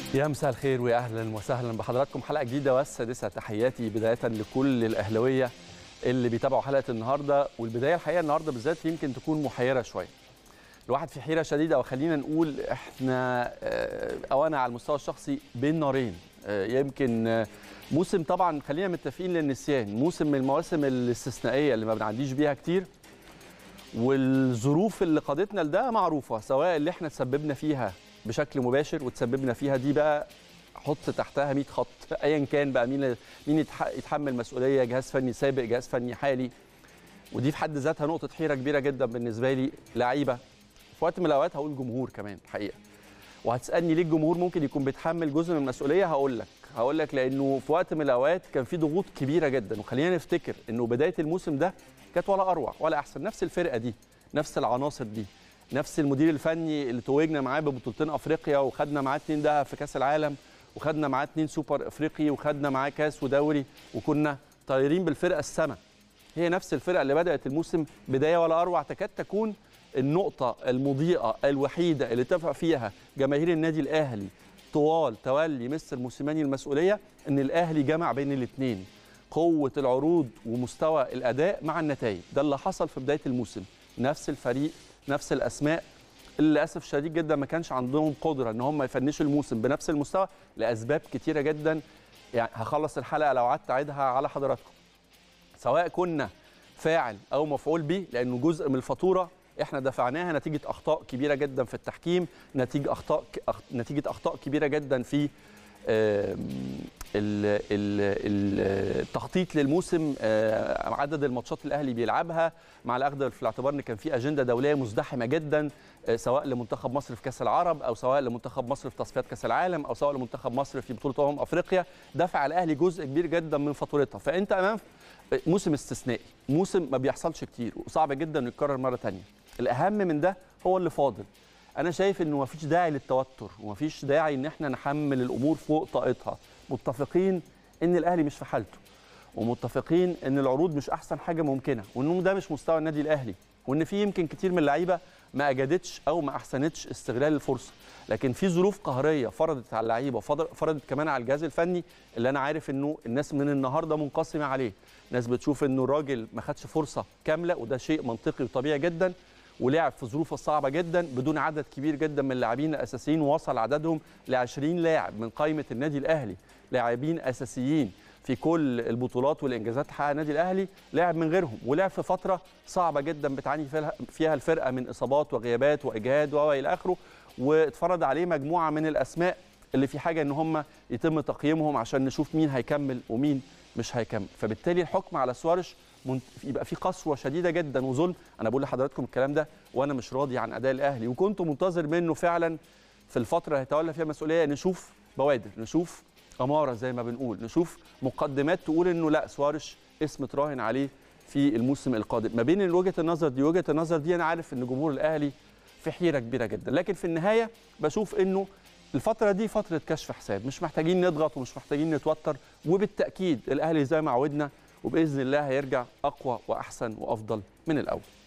يا مساء الخير ويا اهلا وسهلا بحضراتكم حلقه جديده والسادسه تحياتي بدايه لكل الاهلاويه اللي بيتابعوا حلقه النهارده والبدايه الحقيقه النهارده بالذات يمكن تكون محيره شويه الواحد في حيره شديده وخلينا نقول احنا آه، او انا على المستوى الشخصي بين نارين آه، يمكن آه، موسم طبعا خلينا متفقين للنسيان موسم من المواسم الاستثنائيه اللي ما بنعديش بيها كتير والظروف اللي قادتنا لده معروفه سواء اللي احنا تسببنا فيها بشكل مباشر وتسببنا فيها دي بقى حط تحتها 100 خط ايا كان بقى مين مين يتح- يتحمل مسؤوليه جهاز فني سابق جهاز فني حالي ودي في حد ذاتها نقطه حيره كبيره جدا بالنسبه لي لعيبه في وقت من الاوقات هقول جمهور كمان الحقيقه وهتسالني ليه الجمهور ممكن يكون بيتحمل جزء من المسؤوليه هقول لك هقول لك لانه في وقت من الاوقات كان في ضغوط كبيره جدا وخلينا نفتكر انه بدايه الموسم ده كانت ولا اروع ولا احسن نفس الفرقه دي نفس العناصر دي نفس المدير الفني اللي توجنا معاه ببطولتين افريقيا وخدنا معاه اتنين دهب في كاس العالم وخدنا معاه اتنين سوبر افريقي وخدنا معاه كاس ودوري وكنا طايرين بالفرقه السما هي نفس الفرقه اللي بدات الموسم بدايه ولا اروع تكاد تكون النقطه المضيئه الوحيده اللي اتفق فيها جماهير النادي الاهلي طوال تولي مستر موسيماني المسؤوليه ان الاهلي جمع بين الاثنين قوه العروض ومستوى الاداء مع النتائج ده اللي حصل في بدايه الموسم نفس الفريق نفس الاسماء اللي للاسف شديد جدا ما كانش عندهم قدره ان هم يفنشوا الموسم بنفس المستوى لاسباب كتيره جدا يعني هخلص الحلقه لو قعدت اعيدها على حضراتكم سواء كنا فاعل او مفعول به لانه جزء من الفاتوره احنا دفعناها نتيجه اخطاء كبيره جدا في التحكيم نتيجه اخطاء أخ... نتيجه اخطاء كبيره جدا في آم، ال- ال- ال- التخطيط للموسم آه، عدد الماتشات اللي الاهلي بيلعبها مع الاخذ في الاعتبار ان كان في اجنده دوليه مزدحمه جدا آه، سواء لمنتخب مصر في كاس العرب او سواء لمنتخب مصر في تصفيات كاس العالم او سواء لمنتخب مصر في بطوله امم افريقيا دفع الاهلي جزء كبير جدا من فاتورتها فانت امام موسم استثنائي موسم ما بيحصلش كتير وصعب جدا انه يتكرر مره تانية الاهم من ده هو اللي فاضل انا شايف انه مفيش داعي للتوتر ومفيش داعي ان احنا نحمل الامور فوق طاقتها متفقين ان الاهلي مش في حالته ومتفقين ان العروض مش احسن حاجه ممكنه وانه ده مش مستوى النادي الاهلي وان في يمكن كتير من اللعيبه ما اجادتش او ما احسنتش استغلال الفرصه لكن في ظروف قهريه فرضت على اللعيبه وفرض- فرضت كمان على الجهاز الفني اللي انا عارف انه الناس من النهارده منقسمه عليه ناس بتشوف انه الراجل ما خدش فرصه كامله وده شيء منطقي وطبيعي جدا ولعب في ظروف صعبه جدا بدون عدد كبير جدا من اللاعبين الاساسيين ووصل عددهم ل 20 لاعب من قائمه النادي الاهلي لاعبين اساسيين في كل البطولات والانجازات اللي حققها النادي الاهلي لعب من غيرهم ولعب في فتره صعبه جدا بتعاني فيها- فيها الفرقه من اصابات وغيابات واجهاد والى اخره واتفرض عليه مجموعه من الاسماء اللي في حاجه ان هم يتم تقييمهم عشان نشوف مين هيكمل ومين مش هيكمل فبالتالي الحكم على سوارش منت- يبقى في قسوه شديده جدا وظلم انا بقول لحضراتكم الكلام ده وانا مش راضي عن اداء الاهلي وكنت منتظر منه فعلا في الفتره اللي هيتولى فيها مسؤوليه نشوف بوادر نشوف اماره زي ما بنقول نشوف مقدمات تقول انه لا سوارش اسم تراهن عليه في الموسم القادم ما بين وجهه النظر دي وجهه النظر دي انا عارف ان جمهور الاهلي في حيره كبيره جدا لكن في النهايه بشوف انه الفتره دي فتره كشف حساب مش محتاجين نضغط ومش محتاجين نتوتر وبالتاكيد الاهلي زي ما عودنا وباذن الله هيرجع اقوى واحسن وافضل من الاول